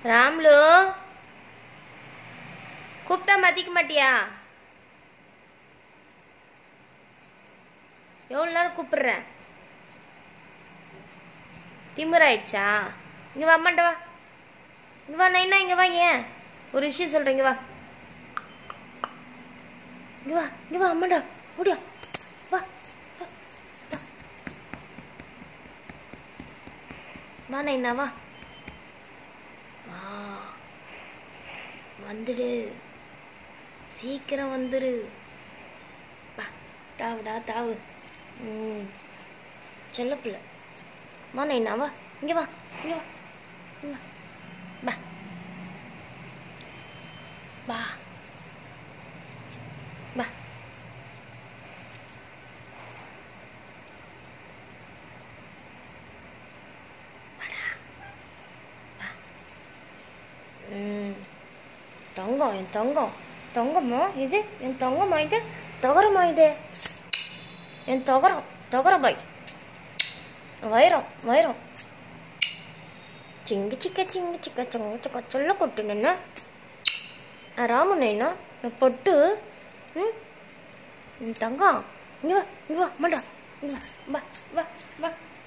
ராம்லு கூப்பிட்டா மதிக்க மாட்டியா எவ்வளோ நேரம் கூப்பிடுறேன் திமிராயிடுச்சா இங்க வா அம்மாண்ட வா இங்க வா நைனா இங்க வா ஏன் ஒரு விஷயம் சொல்றேன் இங்க வா இங்க வா இங்க வா அம்மாண்டா ஓடியா வா வா, வா. வா நைனா வா வா வந்துடு சீக்கிரம் வந்துரு வா தாவுடா தாவு ம் செல்ல பிள்ளை வா நைனா வா இங்கே வா இங்கே வா இங்க வா வா வா வாடா. வா. ம் தங்கம் என் தங்கம் தங்கம்மா இது என் தங்கம்மா இது தகரமா இது என் தகரம் தகர பாய் வைரம் வைரம் చింగి చిక్క చింగి చిక్క చొంగ చొక్క చొల్ల కొట్టు నిన్న ఆ రాము నేను పొట్టు தங்கம் இங்க வா இங்க வா மாட்டா இங்க வா வா வா வா